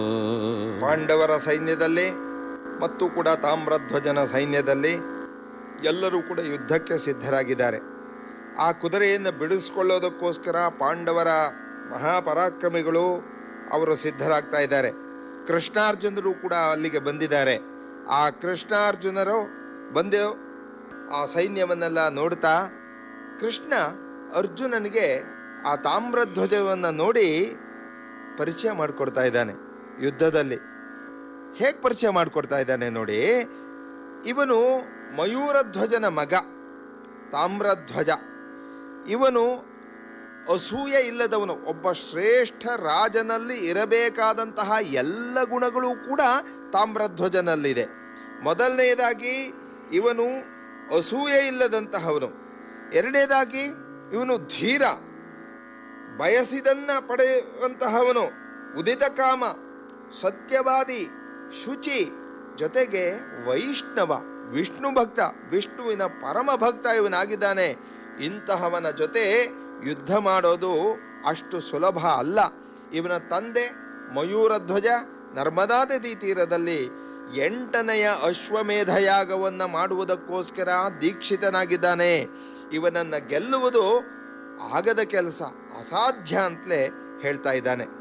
ಪಾಂಡವರ ಸೈನ್ಯದಲ್ಲಿ ಮತ್ತು ಕೂಡ ತಾಮ್ರಧ್ವಜನ ಸೈನ್ಯದಲ್ಲಿ ಎಲ್ಲರೂ ಕೂಡ ಯುದ್ಧಕ್ಕೆ ಸಿದ್ಧರಾಗಿದ್ದಾರೆ ಆ ಕುದುರೆಯನ್ನು ಬಿಡಿಸ್ಕೊಳ್ಳೋದಕ್ಕೋಸ್ಕರ ಪಾಂಡವರ ಮಹಾಪರಾಕ್ರಮಿಗಳು ಅವರು ಸಿದ್ಧರಾಗ್ತಾ ಇದ್ದಾರೆ ಕೃಷ್ಣಾರ್ಜುನರು ಕೂಡ ಅಲ್ಲಿಗೆ ಬಂದಿದ್ದಾರೆ ಆ ಕೃಷ್ಣಾರ್ಜುನರು ಬಂದು ಆ ಸೈನ್ಯವನ್ನೆಲ್ಲ ನೋಡ್ತಾ ಕೃಷ್ಣ ಅರ್ಜುನನಿಗೆ ಆ ತಾಮ್ರಧ್ವಜವನ್ನು ನೋಡಿ ಪರಿಚಯ ಮಾಡಿಕೊಡ್ತಾ ಇದ್ದಾನೆ ಯುದ್ಧದಲ್ಲಿ ಹೇಗೆ ಪರಿಚಯ ಮಾಡಿಕೊಡ್ತಾ ಇದ್ದಾನೆ ನೋಡಿ ಇವನು ಮಯೂರಧ್ವಜನ ಮಗ ತಾಮ್ರಧ್ವಜ ಇವನು ಅಸೂಯೆ ಇಲ್ಲದವನು ಒಬ್ಬ ಶ್ರೇಷ್ಠ ರಾಜನಲ್ಲಿ ಇರಬೇಕಾದಂತಹ ಎಲ್ಲ ಗುಣಗಳು ಕೂಡ ತಾಮ್ರಧ್ವಜನಲ್ಲಿದೆ ಮೊದಲನೆಯದಾಗಿ ಇವನು ಅಸೂಯೆ ಇಲ್ಲದಂತಹವನು ಎರಡನೇದಾಗಿ ಇವನು ಧೀರ ಬಯಸಿದನ್ನ ಪಡೆಯುವಂತಹವನು ಉದಿತ ಕಾಮ ಸತ್ಯವಾದಿ ಶುಚಿ ಜೊತೆಗೆ ವೈಷ್ಣವ ವಿಷ್ಣು ಭಕ್ತ ವಿಷ್ಣುವಿನ ಪರಮ ಭಕ್ತ ಇವನಾಗಿದ್ದಾನೆ ಇಂತಹವನ ಜೊತೆ ಯುದ್ಧ ಮಾಡೋದು ಅಷ್ಟು ಸುಲಭ ಅಲ್ಲ ಇವನ ತಂದೆ ಮಯೂರಧ್ವಜ ನರ್ಮದಾ ನದಿ ತೀರದಲ್ಲಿ ಎಂಟನೆಯ ಅಶ್ವಮೇಧ ಯಾಗವನ್ನು ಮಾಡುವುದಕ್ಕೋಸ್ಕರ ದೀಕ್ಷಿತನಾಗಿದ್ದಾನೆ ಇವನನ್ನು ಗೆಲ್ಲುವುದು ಆಗದ ಕೆಲಸ ಅಸಾಧ್ಯ ಅಂತಲೇ ಹೇಳ್ತಾ ಇದ್ದಾನೆ